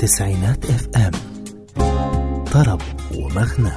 تسعينات اف ام طرب ومغنى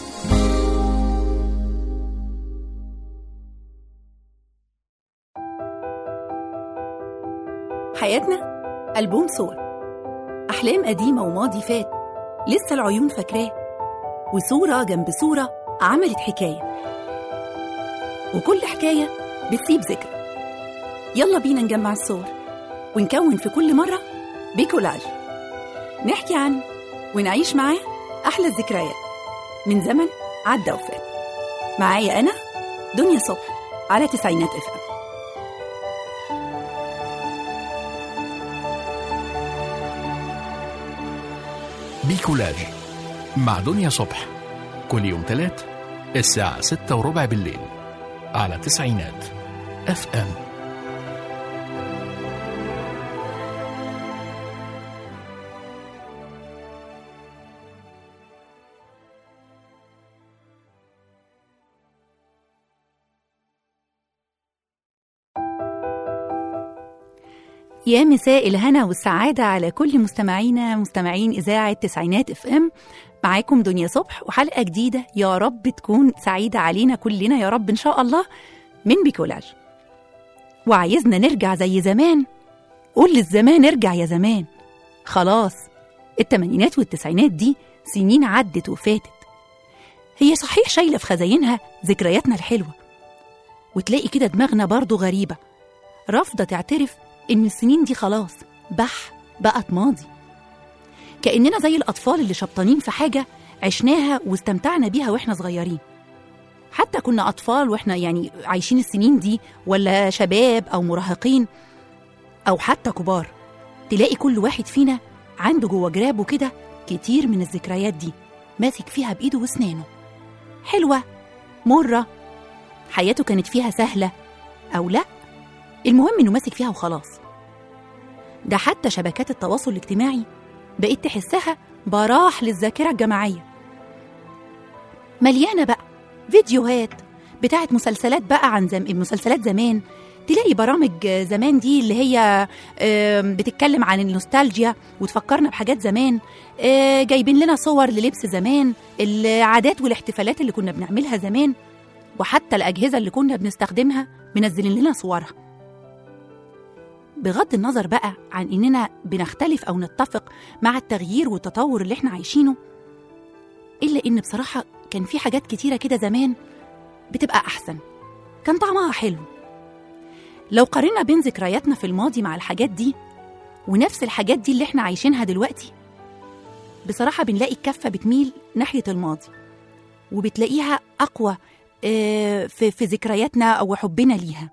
حياتنا ألبوم صور أحلام قديمة وماضي فات لسه العيون فاكراه وصورة جنب صورة عملت حكاية وكل حكاية بتسيب ذكرى يلا بينا نجمع الصور ونكون في كل مرة بكولاج نحكي عنه ونعيش معاه أحلى الذكريات من زمن عدى وفات معايا أنا دنيا صبح على تسعينات اف ام بيكولاج مع دنيا صبح كل يوم تلات الساعة ستة وربع بالليل على تسعينات اف ام يا مساء الهنا والسعادة على كل مستمعينا مستمعين إذاعة تسعينات اف ام معاكم دنيا صبح وحلقة جديدة يا رب تكون سعيدة علينا كلنا يا رب إن شاء الله من بيكولاج وعايزنا نرجع زي زمان قول للزمان ارجع يا زمان خلاص التمانينات والتسعينات دي سنين عدت وفاتت هي صحيح شايلة في خزاينها ذكرياتنا الحلوة وتلاقي كده دماغنا برضو غريبة رافضة تعترف إن السنين دي خلاص بح بقت ماضي كأننا زي الأطفال اللي شبطانين في حاجة عشناها واستمتعنا بيها وإحنا صغيرين حتى كنا أطفال وإحنا يعني عايشين السنين دي ولا شباب أو مراهقين أو حتى كبار تلاقي كل واحد فينا عنده جوه جرابه كده كتير من الذكريات دي ماسك فيها بإيده وأسنانه حلوة مرة حياته كانت فيها سهلة أو لأ المهم إنه ماسك فيها وخلاص ده حتى شبكات التواصل الاجتماعي بقيت تحسها براح للذاكرة الجماعية مليانة بقى فيديوهات بتاعت مسلسلات بقى عن زم... مسلسلات زمان تلاقي برامج زمان دي اللي هي آم، بتتكلم عن النوستالجيا وتفكرنا بحاجات زمان آه، جايبين لنا صور للبس زمان العادات والاحتفالات اللي كنا بنعملها زمان وحتى الأجهزة اللي كنا بنستخدمها منزلين لنا صورها بغض النظر بقى عن إننا بنختلف أو نتفق مع التغيير والتطور اللي إحنا عايشينه إلا إن بصراحة كان في حاجات كتيرة كده زمان بتبقى أحسن كان طعمها حلو لو قارنا بين ذكرياتنا في الماضي مع الحاجات دي ونفس الحاجات دي اللي إحنا عايشينها دلوقتي بصراحة بنلاقي الكفة بتميل ناحية الماضي وبتلاقيها أقوى آه، في في ذكرياتنا أو حبنا ليها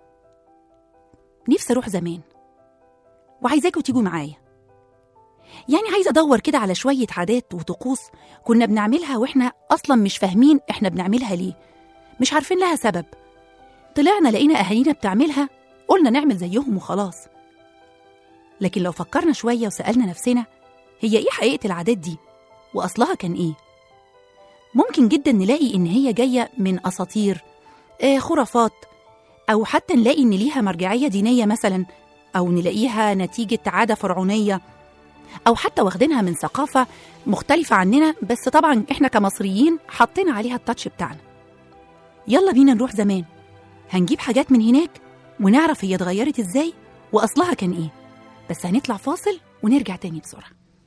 نفسي اروح زمان وعايزاكوا تيجوا معايا يعني عايزه ادور كده على شويه عادات وطقوس كنا بنعملها واحنا اصلا مش فاهمين احنا بنعملها ليه مش عارفين لها سبب طلعنا لقينا اهالينا بتعملها قلنا نعمل زيهم وخلاص لكن لو فكرنا شويه وسالنا نفسنا هي ايه حقيقه العادات دي واصلها كان ايه ممكن جدا نلاقي ان هي جايه من اساطير آه خرافات أو حتى نلاقي إن ليها مرجعية دينية مثلا أو نلاقيها نتيجة عادة فرعونية أو حتى واخدينها من ثقافة مختلفة عننا بس طبعا إحنا كمصريين حطينا عليها التاتش بتاعنا يلا بينا نروح زمان هنجيب حاجات من هناك ونعرف هي اتغيرت إزاي وأصلها كان إيه بس هنطلع فاصل ونرجع تاني بسرعة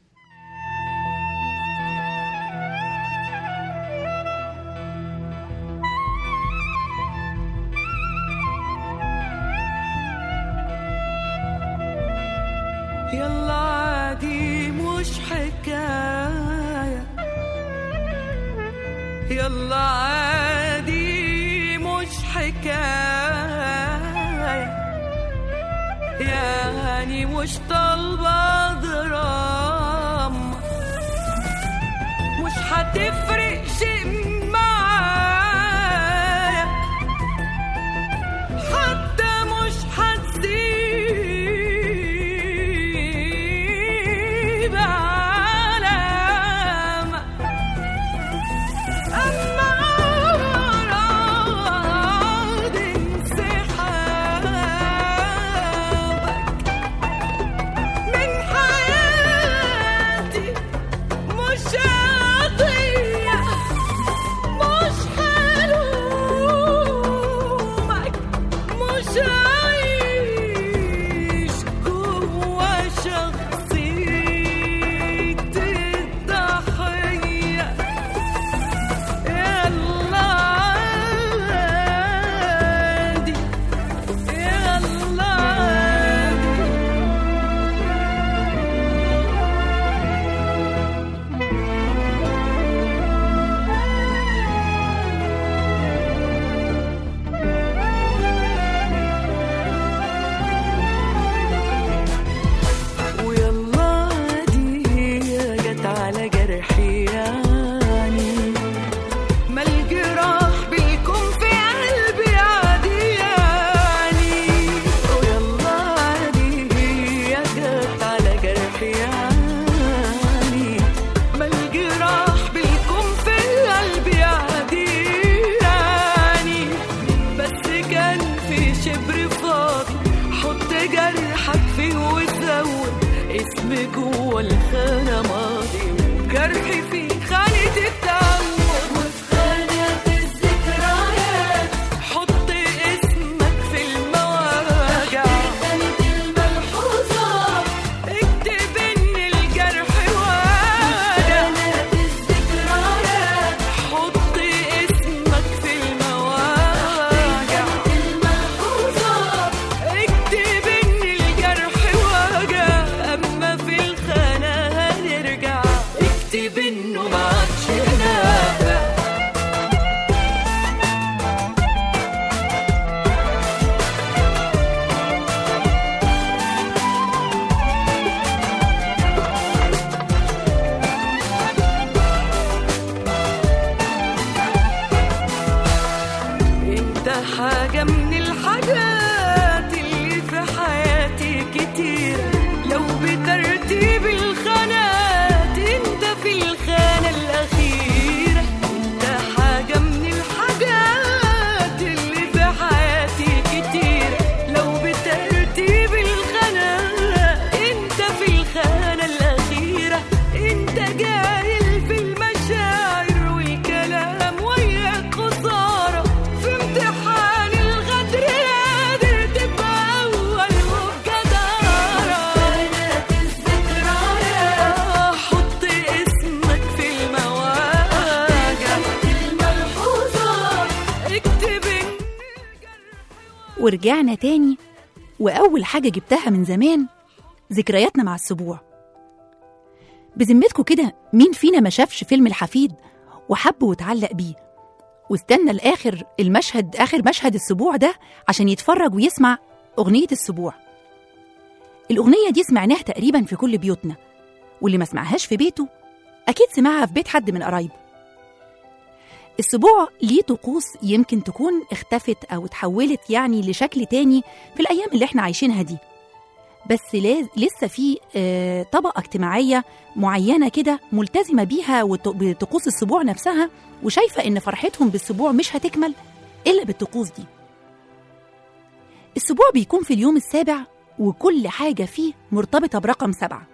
يلا عادي مش حكاية يلا عادي مش حكاية يعني مش طالبة دراما مش هتفرق شيء معايا حتى مش هتسيب علامة أما أراد انسحابك من حياتي اسم جوه الخانة ماضي وجرحي في خانة التعمد وفي خانة الذكريات حط اسمك في المواجع خانة الملحوظات اكتب ان الجرح واجع خانة الذكريات حط اسمك في المواجع الملحوظات اكتب ان الجرح وجع اما في الخانة هنرجع اكتب انه ما عادش نافع انت حاجة من الحاجات اللي في حياتي كتير لو بترتيب الخانات انت في الخانة الأخيرة انت حاجة من الحاجات اللي في حياتي كتير لو بترتيب الخانات انت في الخانة الأخيرة انت جاهل في المشاعر والكلام وياك خسارة في امتحان الغدر قادر تبقى أول وبجدارة خانات الذكريات حط اسمك في المواجع الملحوظات اكتب إن ورجعنا تاني وأول حاجة جبتها من زمان ذكرياتنا مع السبوع بذمتكم كده مين فينا ما شافش فيلم الحفيد وحب واتعلق بيه واستنى الآخر المشهد آخر مشهد السبوع ده عشان يتفرج ويسمع أغنية السبوع الأغنية دي سمعناها تقريبا في كل بيوتنا واللي ما سمعهاش في بيته أكيد سمعها في بيت حد من قرايبه السبوع ليه طقوس يمكن تكون اختفت أو اتحولت يعني لشكل تاني في الأيام اللي احنا عايشينها دي بس لاز- لسه في آه، طبقة اجتماعية معينة كده ملتزمة بيها وط- بطقوس السبوع نفسها وشايفة إن فرحتهم بالسبوع مش هتكمل إلا بالطقوس دي السبوع بيكون في اليوم السابع وكل حاجة فيه مرتبطة برقم سبعة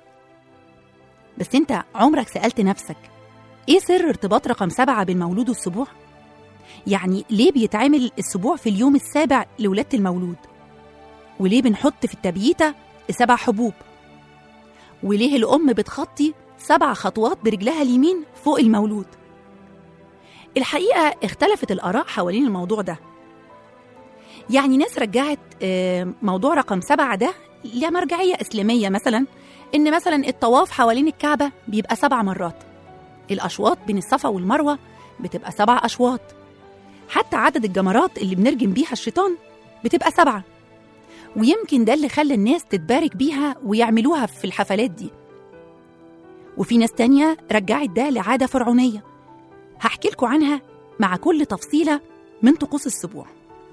بس انت عمرك سألت نفسك ايه سر ارتباط رقم سبعة بالمولود والسبوع؟ يعني ليه بيتعمل السبوع في اليوم السابع لولادة المولود؟ وليه بنحط في التبييتة سبع حبوب؟ وليه الأم بتخطي سبع خطوات برجلها اليمين فوق المولود؟ الحقيقة اختلفت الآراء حوالين الموضوع ده يعني ناس رجعت آه، موضوع رقم سبعة ده لمرجعية إسلامية مثلا إن مثلا الطواف حوالين الكعبة بيبقى سبع مرات الأشواط بين الصفا والمروة بتبقى سبع أشواط حتى عدد الجمرات اللي بنرجم بيها الشيطان بتبقى سبعة ويمكن ده اللي خلى الناس تتبارك بيها ويعملوها في الحفلات دي وفي ناس تانية رجعت ده لعادة فرعونية هحكي لكم عنها مع كل تفصيلة من طقوس السبوع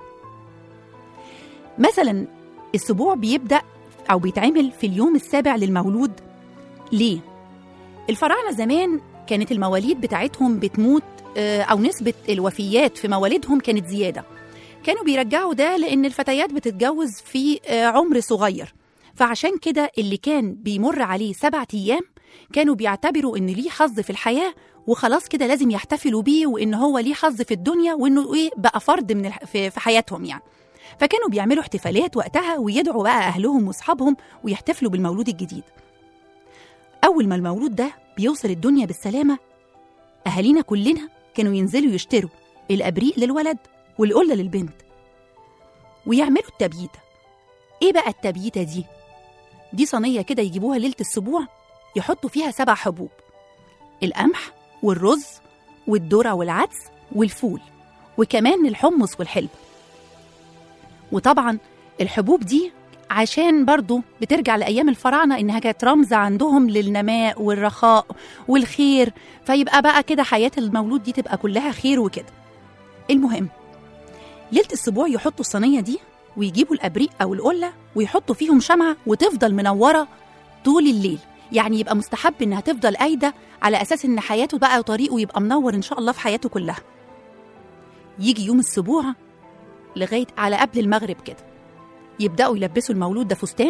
مثلا السبوع بيبدأ أو بيتعمل في اليوم السابع للمولود ليه؟ الفراعنة زمان كانت المواليد بتاعتهم بتموت آه، أو نسبة الوفيات في مواليدهم كانت زيادة كانوا بيرجعوا ده لأن الفتيات بتتجوز في آه، عمر صغير فعشان كده اللي كان بيمر عليه سبعة أيام كانوا بيعتبروا إن ليه حظ في الحياة وخلاص كده لازم يحتفلوا بيه وإن هو ليه حظ في الدنيا وإنه إيه بقى فرد من الح- في في حياتهم يعني فكانوا بيعملوا احتفالات وقتها ويدعوا بقى أهلهم وأصحابهم ويحتفلوا بالمولود الجديد أول ما المولود ده بيوصل الدنيا بالسلامة أهالينا كلنا كانوا ينزلوا يشتروا الأبريق للولد والقلة للبنت ويعملوا التبييتة إيه بقى التبييتة دي؟ دي صينية كده يجيبوها ليلة السبوع يحطوا فيها سبع حبوب القمح والرز والذرة والعدس والفول وكمان الحمص والحلب وطبعا الحبوب دي عشان برضو بترجع لأيام الفراعنة إنها كانت رمز عندهم للنماء والرخاء والخير فيبقى بقى كده حياة المولود دي تبقى كلها خير وكده المهم ليلة السبوع يحطوا الصينية دي ويجيبوا الأبريق أو القلة ويحطوا فيهم شمعة وتفضل منورة طول الليل يعني يبقى مستحب إنها تفضل قايدة على أساس إن حياته بقى وطريقه يبقى منور إن شاء الله في حياته كلها يجي يوم السبوع لغاية على قبل المغرب كده يبدأوا يلبسوا المولود ده فستان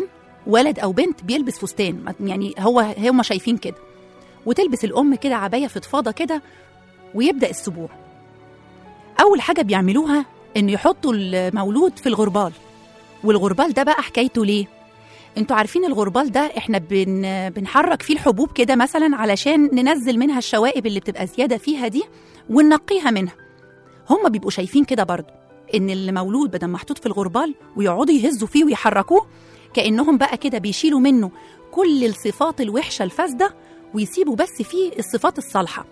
ولد او بنت بيلبس فستان ما- يعني هو هم شايفين كده وتلبس الام كده عبايه فضفاضه كده ويبدا السبوع اول حاجه بيعملوها ان يحطوا المولود في الغربال والغربال ده بقى حكايته ليه انتوا عارفين الغربال ده احنا بن بنحرك فيه الحبوب كده مثلا علشان ننزل منها الشوائب اللي بتبقى زياده فيها دي وننقيها منها هم بيبقوا شايفين كده برضه ان المولود بدل محطوط في الغربال ويقعدوا يهزوا فيه ويحركوه كانهم بقى كده بيشيلوا منه كل الصفات الوحشه الفاسده ويسيبوا بس فيه الصفات الصالحه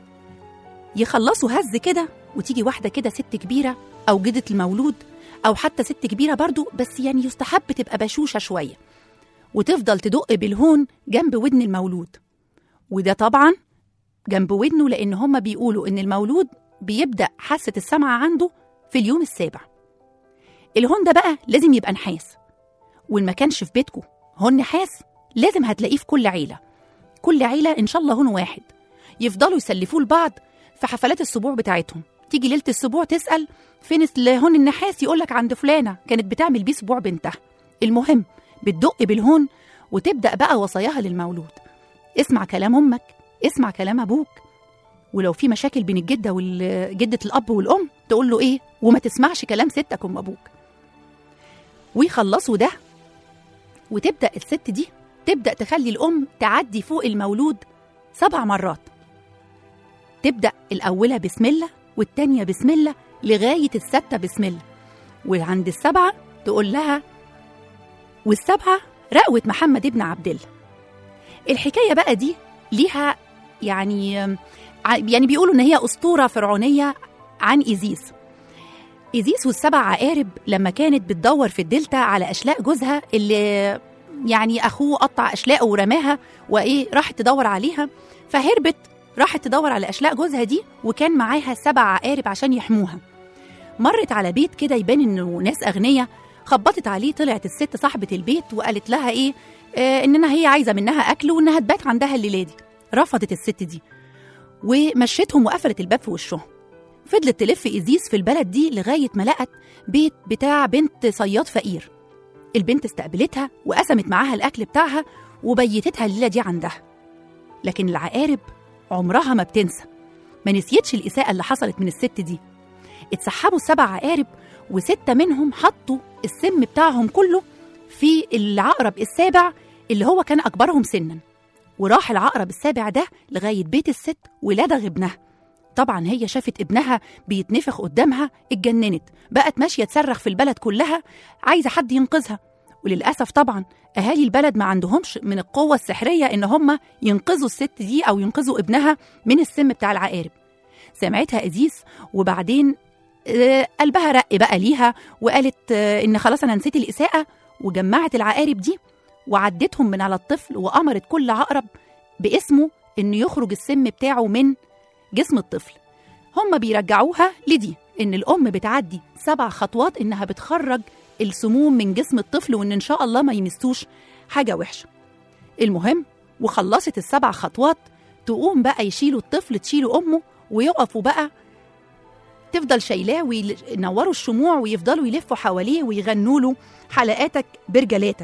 يخلصوا هز كده وتيجي واحده كده ست كبيره او جده المولود او حتى ست كبيره برضو بس يعني يستحب تبقى بشوشه شويه وتفضل تدق بالهون جنب ودن المولود وده طبعا جنب ودنه لان هم بيقولوا ان المولود بيبدا حاسه السمع عنده في اليوم السابع الهون ده بقى لازم يبقى نحاس وإن ما كانش في بيتكم هون نحاس لازم هتلاقيه في كل عيله كل عيله ان شاء الله هون واحد يفضلوا يسلفوه لبعض في حفلات السبوع بتاعتهم تيجي ليله السبوع تسال فين الهون النحاس يقولك عند فلانه كانت بتعمل بيه سبوع بنتها المهم بتدق بالهون وتبدا بقى وصاياها للمولود اسمع كلام امك اسمع كلام ابوك ولو في مشاكل بين الجده وجده الاب والام تقول له ايه وما تسمعش كلام ستك ام ابوك ويخلصوا ده وتبدا الست دي تبدا تخلي الام تعدي فوق المولود سبع مرات تبدا الاولى بسم الله والتانيه بسم الله لغايه السته بسم الله وعند السبعه تقول لها والسبعه رقوه محمد ابن عبد الله الحكايه بقى دي ليها يعني يعني بيقولوا ان هي اسطوره فرعونيه عن ايزيس ايزيس والسبع عقارب لما كانت بتدور في الدلتا على اشلاء جوزها اللي يعني اخوه قطع اشلاءه ورماها وايه راحت تدور عليها فهربت راحت تدور على اشلاء جوزها دي وكان معاها سبع عقارب عشان يحموها مرت على بيت كده يبان انه ناس اغنياء خبطت عليه طلعت الست صاحبه البيت وقالت لها ايه آه اننا هي عايزه منها اكل وانها تبات عندها الليله دي رفضت الست دي ومشيتهم وقفلت الباب في وشهم فضلت تلف إيزيس في البلد دي لغاية ما لقت بيت بتاع بنت صياد فقير البنت استقبلتها وقسمت معاها الأكل بتاعها وبيتتها الليلة دي عندها لكن العقارب عمرها ما بتنسى ما نسيتش الإساءة اللي حصلت من الست دي اتسحبوا السبع عقارب وستة منهم حطوا السم بتاعهم كله في العقرب السابع اللي هو كان أكبرهم سنا وراح العقرب السابع ده لغاية بيت الست ولدغ ابنها طبعا هي شافت ابنها بيتنفخ قدامها اتجننت بقت ماشيه تصرخ في البلد كلها عايزه حد ينقذها وللاسف طبعا اهالي البلد ما عندهمش من القوه السحريه ان هم ينقذوا الست دي او ينقذوا ابنها من السم بتاع العقارب سمعتها ازيس وبعدين آه، قلبها رق بقى ليها وقالت آه، ان خلاص انا نسيت الاساءه وجمعت العقارب دي وعدتهم من على الطفل وامرت كل عقرب باسمه انه يخرج السم بتاعه من جسم الطفل هم بيرجعوها لدي ان الام بتعدي سبع خطوات انها بتخرج السموم من جسم الطفل وان ان شاء الله ما يمستوش حاجه وحشه المهم وخلصت السبع خطوات تقوم بقى يشيلوا الطفل تشيلوا امه ويقفوا بقى تفضل شايلاه وينوروا الشموع ويفضلوا يلفوا حواليه ويغنوا له حلقاتك برجلاتك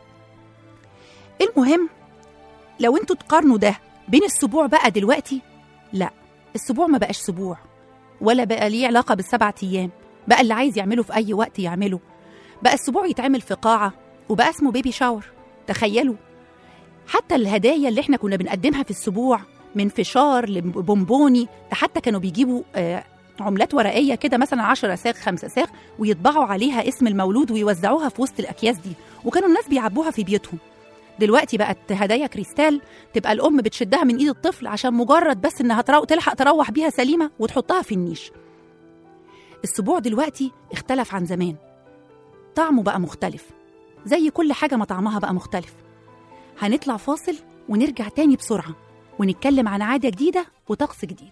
المهم لو انتوا تقارنوا ده بين السبوع بقى دلوقتي لا السبوع ما بقاش سبوع ولا بقى ليه علاقة بالسبع أيام بقى اللي عايز يعمله في أي وقت يعمله بقى السبوع يتعمل في قاعة وبقى اسمه بيبي شاور تخيلوا حتى الهدايا اللي احنا كنا بنقدمها في السبوع من فشار لبونبوني ده حتى كانوا بيجيبوا آه عملات ورقية كده مثلا 10 ساغ 5 ساغ ويطبعوا عليها اسم المولود ويوزعوها في وسط الأكياس دي وكانوا الناس بيعبوها في بيوتهم دلوقتي بقت هدايا كريستال تبقى الام بتشدها من ايد الطفل عشان مجرد بس انها ترو... تلحق تروح بيها سليمه وتحطها في النيش السبوع دلوقتي اختلف عن زمان طعمه بقى مختلف زي كل حاجه ما طعمها بقى مختلف هنطلع فاصل ونرجع تاني بسرعه ونتكلم عن عاده جديده وطقس جديد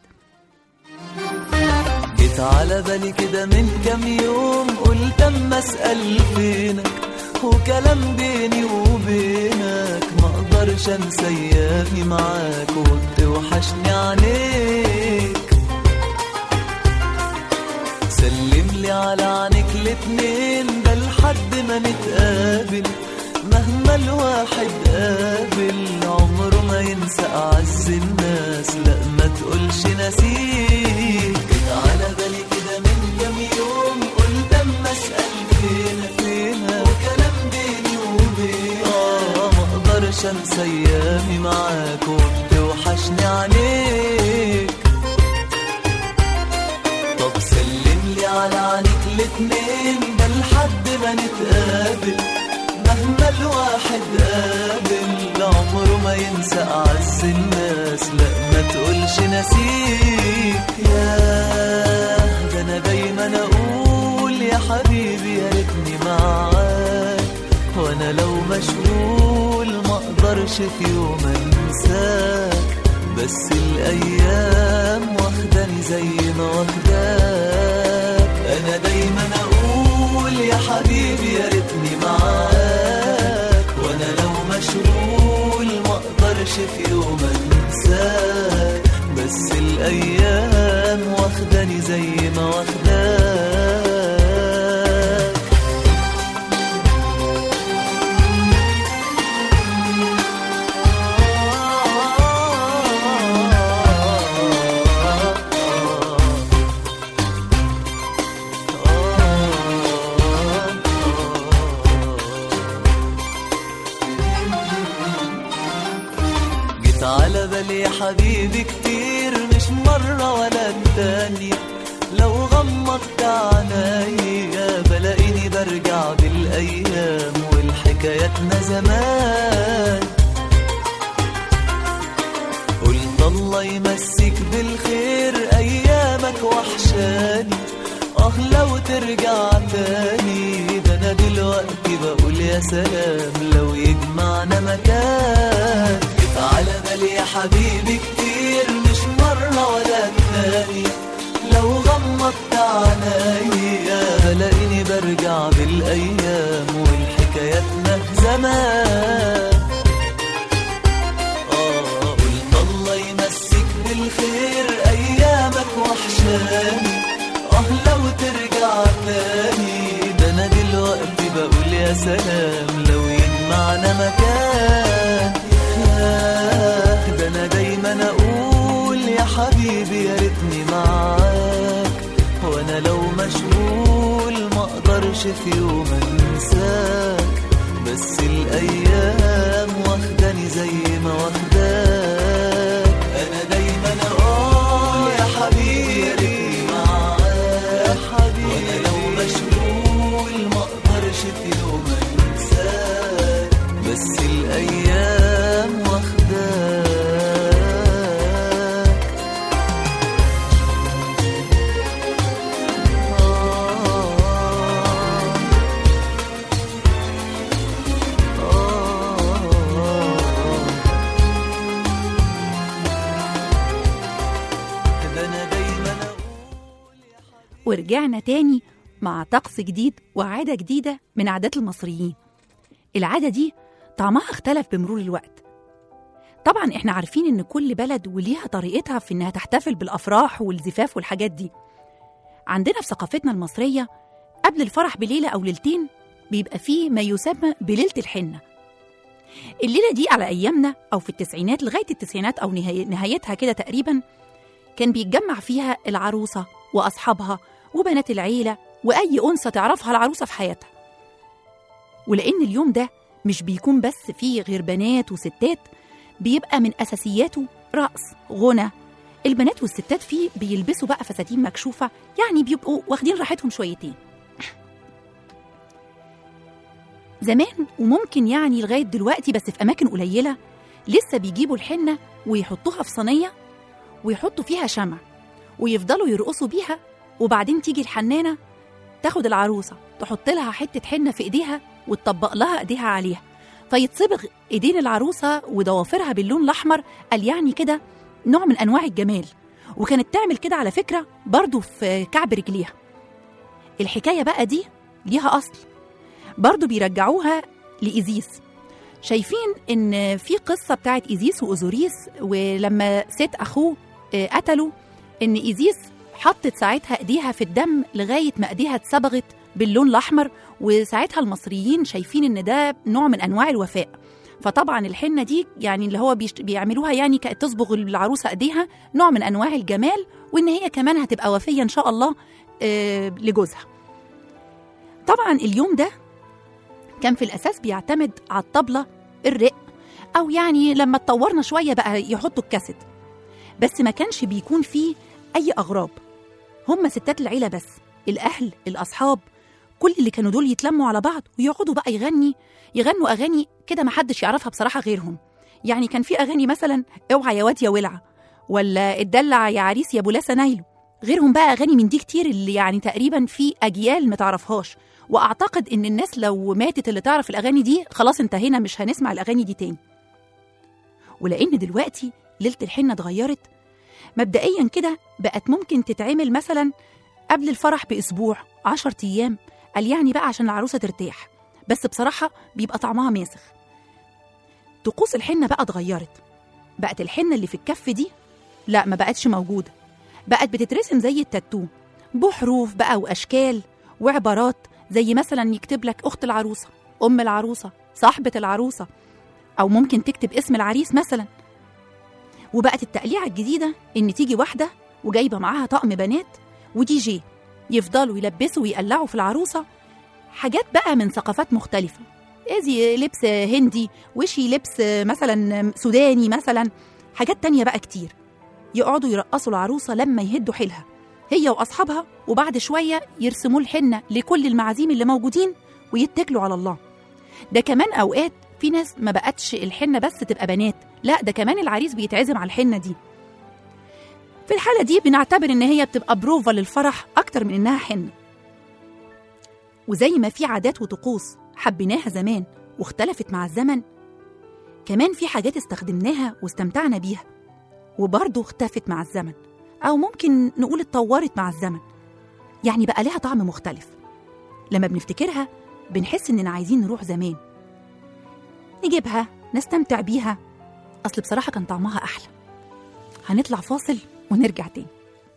جيت على بالي كده من كام يوم قلت اما اسال فينك وكلام بيني وبينك ما اقدرش انسى ايامي معاك وبتوحشني عينيك سلم لي على عينيك الاتنين ده لحد ما نتقابل مهما الواحد قابل عمره ما ينسى أعز الناس لا ما تقولش نسيك جيت على بالي كده من كام يوم قلت أما أسأل فينا فينا وكلام بيني وبينك آه ما أقدرش أنسى أيامي معاك وبتوحشني عليك طب سلم لي على عينيك الاتنين ده لحد ما نتقابل مهما الواحد قابل عمره ما ينسى أعز الناس لا ما تقولش نسيك يا ده أنا دايما أقول يا حبيبي يا ريتني معاك وأنا لو مشغول ما أقدرش في يوم أنساك بس الأيام واخداني زي ما واخداك أنا دايما أقول يا حبيبي يا ريتني معاك وأنا لو مشغول ما أقدرش في يوم أنساك بس الأيام واخداني زي ما واخداك جيت على بالي يا حبيبي كتير مش مرة ولا التانية لو غمضت عينيا بلاقيني برجع بالأيام والحكاياتنا زمان قلت الله يمسك بالخير أيامك وحشاني آه لو ترجع تاني ده أنا دلوقتي بقول يا سلام لو يجمعنا مكان جيت على بالي يا حبيبي كتير مش مرة ولا التانية لو غمضت عينيا بلاقيني برجع بالأيام والحكاياتنا زمان آه قلت الله يمسك بالخير أيامك وحشاني آه لو ترجع تاني ده أنا دلوقتي بقول يا سلام لو يجمعنا مكان ياه ده أنا دايما أقول يا حبيبي يا ريتني معاك وأنا لو مشغول ما أقدرش في يوم أنساك بس الأيام واخداني زي ما واخداك أنا دايما أقول يا حبيبي معاك يا حبيبي وأنا لو مشغول ما أقدرش في يوم أنساك بس الأيام واخداك آه ده أنا دايما أقول ورجعنا تاني مع طقس جديد وعادة جديدة من عادات المصريين العادة دي طعمها اختلف بمرور الوقت طبعا احنا عارفين ان كل بلد وليها طريقتها في انها تحتفل بالافراح والزفاف والحاجات دي عندنا في ثقافتنا المصرية قبل الفرح بليلة أو ليلتين بيبقى فيه ما يسمى بليلة الحنة الليلة دي على أيامنا أو في التسعينات لغاية التسعينات أو نهاية نهايتها كده تقريبا كان بيتجمع فيها العروسة وأصحابها وبنات العيلة وأي أنثى تعرفها العروسة في حياتها ولأن اليوم ده مش بيكون بس فيه غير بنات وستات بيبقى من أساسياته رقص غنى البنات والستات فيه بيلبسوا بقى فساتين مكشوفة يعني بيبقوا واخدين راحتهم شويتين زمان وممكن يعني لغاية دلوقتي بس في أماكن قليلة لسه بيجيبوا الحنة ويحطوها في صينية ويحطوا فيها شمع ويفضلوا يرقصوا بيها وبعدين تيجي الحنانة تاخد العروسة تحط لها حتة حنة في إيديها وتطبق لها إيديها عليها فيتصبغ إيدين العروسة وضوافرها باللون الأحمر قال يعني كده نوع من أنواع الجمال وكانت تعمل كده على فكرة برضو في كعب رجليها الحكاية بقى دي ليها أصل برضو بيرجعوها لإيزيس شايفين إن في قصة بتاعت إيزيس وأوزوريس ولما ست أخوه آه، قتلوا إن إيزيس حطت ساعتها إيديها في الدم لغاية ما إيديها اتصبغت باللون الأحمر وساعتها المصريين شايفين ان ده نوع من انواع الوفاء فطبعا الحنه دي يعني اللي هو بيشت... بيعملوها يعني كانت تصبغ العروسه ايديها نوع من انواع الجمال وان هي كمان هتبقى وفيه ان شاء الله آه لجوزها طبعا اليوم ده كان في الاساس بيعتمد على الطبله الرق او يعني لما اتطورنا شويه بقى يحطوا الكاسيت بس ما كانش بيكون فيه اي اغراب هم ستات العيله بس الاهل الاصحاب كل اللي كانوا دول يتلموا على بعض ويقعدوا بقى يغني يغنوا اغاني كده ما حدش يعرفها بصراحه غيرهم يعني كان في اغاني مثلا اوعى يا واد يا ولعه ولا اتدلع يا عريس يا بولاسه نايله غيرهم بقى اغاني من دي كتير اللي يعني تقريبا في اجيال ما تعرفهاش واعتقد ان الناس لو ماتت اللي تعرف الاغاني دي خلاص انتهينا مش هنسمع الاغاني دي تاني ولان دلوقتي ليله الحنه اتغيرت مبدئيا كده بقت ممكن تتعمل مثلا قبل الفرح باسبوع عشر ايام قال يعني بقى عشان العروسه ترتاح بس بصراحه بيبقى طعمها ماسخ طقوس الحنه بقى اتغيرت بقت الحنه اللي في الكف دي لا ما بقتش موجوده بقت بتترسم زي التاتو بحروف بقى واشكال وعبارات زي مثلا يكتب لك اخت العروسه ام العروسه صاحبه العروسه او ممكن تكتب اسم العريس مثلا وبقت التقليعه الجديده ان تيجي واحده وجايبه معاها طقم بنات ودي جي يفضلوا يلبسوا ويقلعوا في العروسه حاجات بقى من ثقافات مختلفه ازي لبس هندي وشي لبس مثلا سوداني مثلا حاجات تانية بقى كتير يقعدوا يرقصوا العروسه لما يهدوا حيلها هي واصحابها وبعد شويه يرسموا الحنه لكل المعازيم اللي موجودين ويتكلوا على الله ده كمان اوقات في ناس ما بقتش الحنه بس تبقى بنات لا ده كمان العريس بيتعزم على الحنه دي في الحاله دي بنعتبر ان هي بتبقى بروفا للفرح اكتر من انها حنه وزي ما في عادات وطقوس حبيناها زمان واختلفت مع الزمن كمان في حاجات استخدمناها واستمتعنا بيها وبرضه اختفت مع الزمن أو ممكن نقول اتطورت مع الزمن يعني بقى لها طعم مختلف لما بنفتكرها بنحس إننا عايزين نروح زمان نجيبها نستمتع بيها أصل بصراحة كان طعمها أحلى هنطلع فاصل ونرجع تاني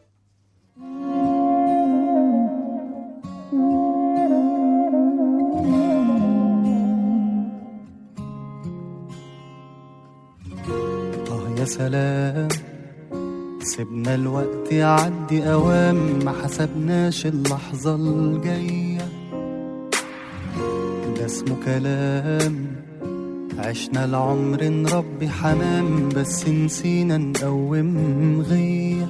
آه يا سلام سيبنا الوقت يعدي أوام ما حسبناش اللحظة الجاية ده اسمه كلام عشنا العمر نربي حمام بس نسينا نقوم غيه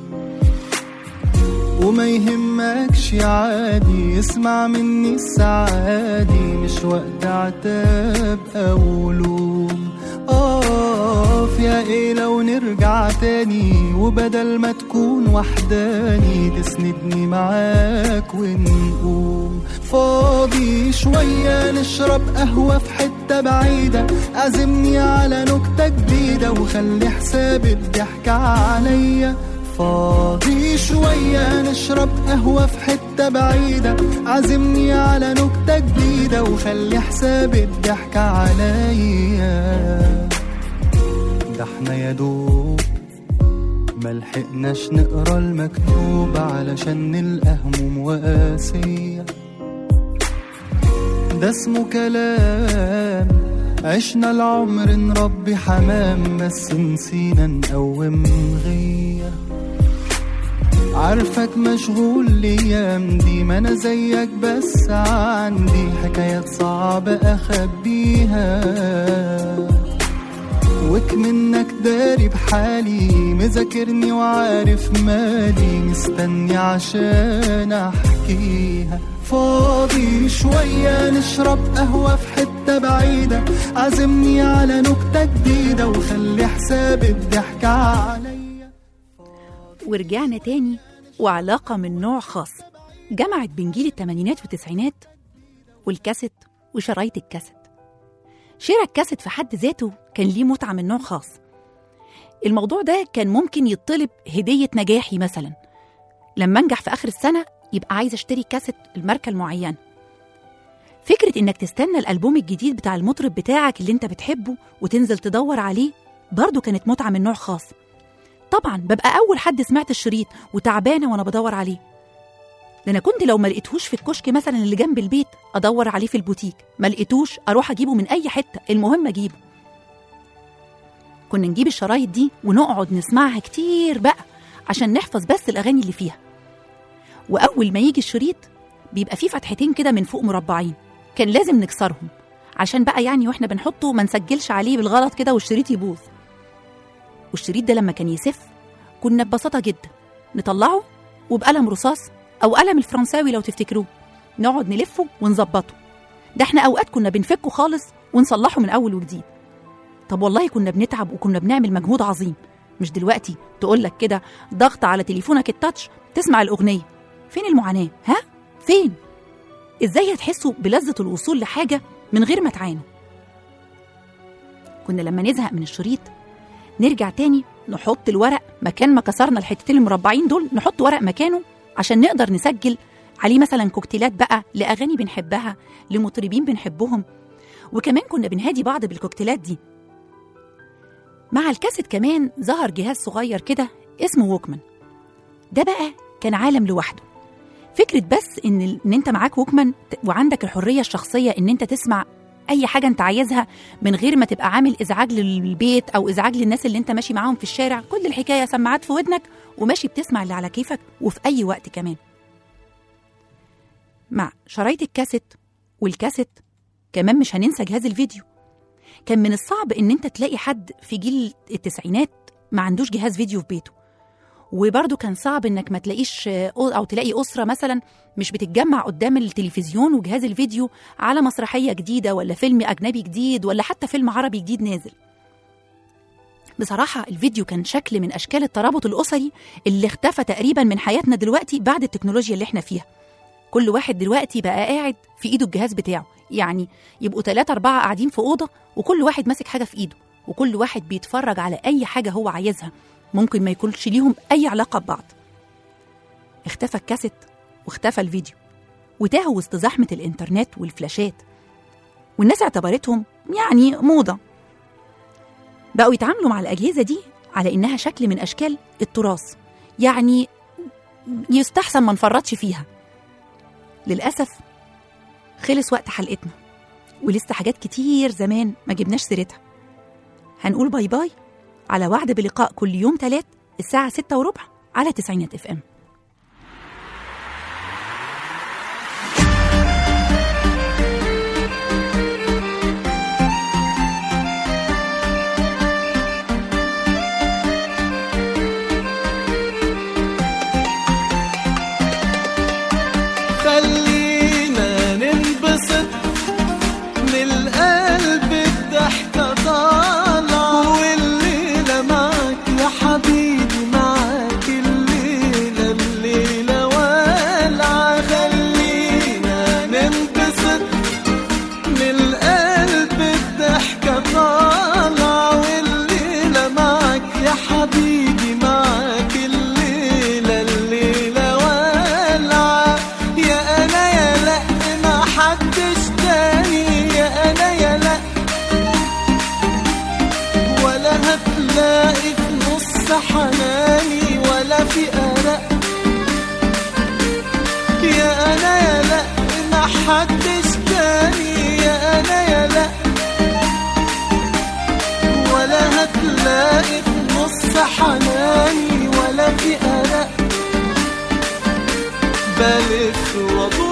وما يهمكش عادي اسمع مني السعادي مش وقت عتاب او لوم اقف يا ايه لو نرجع تاني وبدل ما تكون وحداني تسندني معاك ونقوم فاضي شوية نشرب قهوة في حتة بعيدة عزمني على نكتة جديدة وخلي حساب الضحكة عليا فاضي شوية نشرب قهوة في حتة بعيدة عزمني على نكتة جديدة وخلي حساب الضحكة عليا ده احنا يا دوب ملحقناش نقرا المكتوب علشان نلقى هموم وقاسية ده اسمه كلام عشنا العمر نربي حمام بس نسينا نقوم غيه عارفك مشغول الايام دي ما انا زيك بس عندي حكايات صعبة اخبيها وك منك داري بحالي مذاكرني وعارف مالي مستني عشان احكيها فاضي شوية نشرب قهوة في حتة بعيدة عزمني على نكتة جديدة وخلي حساب الضحكة عليا ورجعنا تاني وعلاقة من نوع خاص جمعت بين جيل التمانينات والتسعينات والكاسيت وشرايط الكاسيت شراء الكاسيت في حد ذاته كان ليه متعة من نوع خاص الموضوع ده كان ممكن يطلب هدية نجاحي مثلا لما انجح في آخر السنة يبقى عايز اشتري كاسيت الماركة المعينة فكرة انك تستنى الألبوم الجديد بتاع المطرب بتاعك اللي انت بتحبه وتنزل تدور عليه برضه كانت متعة من نوع خاص طبعا ببقى أول حد سمعت الشريط وتعبانة وأنا بدور عليه ده انا كنت لو ما لقيتهوش في الكشك مثلا اللي جنب البيت ادور عليه في البوتيك ما لقيتوش اروح اجيبه من اي حته المهم اجيبه كنا نجيب الشرايط دي ونقعد نسمعها كتير بقى عشان نحفظ بس الاغاني اللي فيها واول ما يجي الشريط بيبقى فيه فتحتين كده من فوق مربعين كان لازم نكسرهم عشان بقى يعني واحنا بنحطه ما نسجلش عليه بالغلط كده والشريط يبوظ والشريط ده لما كان يسف كنا ببساطه جدا نطلعه وبقلم رصاص او قلم الفرنساوي لو تفتكروه نقعد نلفه ونظبطه ده احنا اوقات كنا بنفكه خالص ونصلحه من اول وجديد طب والله كنا بنتعب وكنا بنعمل مجهود عظيم مش دلوقتي تقول لك كده ضغط على تليفونك التاتش تسمع الاغنيه فين المعاناه ها فين ازاي هتحسوا بلذه الوصول لحاجه من غير ما تعانوا كنا لما نزهق من الشريط نرجع تاني نحط الورق مكان ما كسرنا الحتتين المربعين دول نحط ورق مكانه عشان نقدر نسجل عليه مثلا كوكتيلات بقى لاغاني بنحبها لمطربين بنحبهم وكمان كنا بنهادي بعض بالكوكتيلات دي مع الكاسيت كمان ظهر جهاز صغير كده اسمه ووكمان ده بقى كان عالم لوحده فكرة بس إن إن أنت معاك ووكمان ت- وعندك الحرية الشخصية إن أنت تسمع أي حاجة أنت عايزها من غير ما تبقى عامل إزعاج للبيت أو إزعاج للناس اللي أنت ماشي معاهم في الشارع كل الحكاية سماعات في ودنك وماشي بتسمع اللي على كيفك وفي أي وقت كمان مع شرايط الكاسيت والكاسيت كمان مش هننسى جهاز الفيديو كان من الصعب ان انت تلاقي حد في جيل التسعينات ما عندوش جهاز فيديو في بيته وبرضه كان صعب انك ما تلاقيش آه، او تلاقي اسره مثلا مش بتتجمع قدام التلفزيون وجهاز الفيديو على مسرحيه جديده ولا فيلم اجنبي جديد ولا حتى فيلم عربي جديد نازل بصراحة الفيديو كان شكل من أشكال الترابط الأسري اللي اختفى تقريبا من حياتنا دلوقتي بعد التكنولوجيا اللي احنا فيها كل واحد دلوقتي بقى قاعد في ايده الجهاز بتاعه يعني يبقوا ثلاثة أربعة قاعدين في أوضة وكل واحد ماسك حاجة في إيده وكل واحد بيتفرج على أي حاجة هو عايزها ممكن ما يكونش ليهم أي علاقة ببعض اختفى الكاسيت واختفى الفيديو وتاهوا وسط زحمة الإنترنت والفلاشات والناس اعتبرتهم يعني موضة بقوا يتعاملوا مع الأجهزة دي على إنها شكل من أشكال التراث يعني يستحسن ما نفرطش فيها للأسف خلص وقت حلقتنا ولسه حاجات كتير زمان ما جبناش سيرتها هنقول باي باي على وعد بلقاء كل يوم تلات الساعة ستة وربع على تسعينات اف ام خلينا ننبسط من القلب الضحكة طالعة والليلة معاك يا حبيبي معاك الليلة الليلة والعة خلينا ننبسط من القلب الضحكة طالعة والليلة معاك يا حبيبي معاك الليلة الليلة والعة يا أنا يا لأ ما حدش تاني يا أنا يا لأ ولا هتلاقي في نص حناني ولا في قلق يا أنا يا لأ ما حدش تاني يا أنا يا لأ ولا هتلاقي في نص حناني ولا في قلق بلف وادور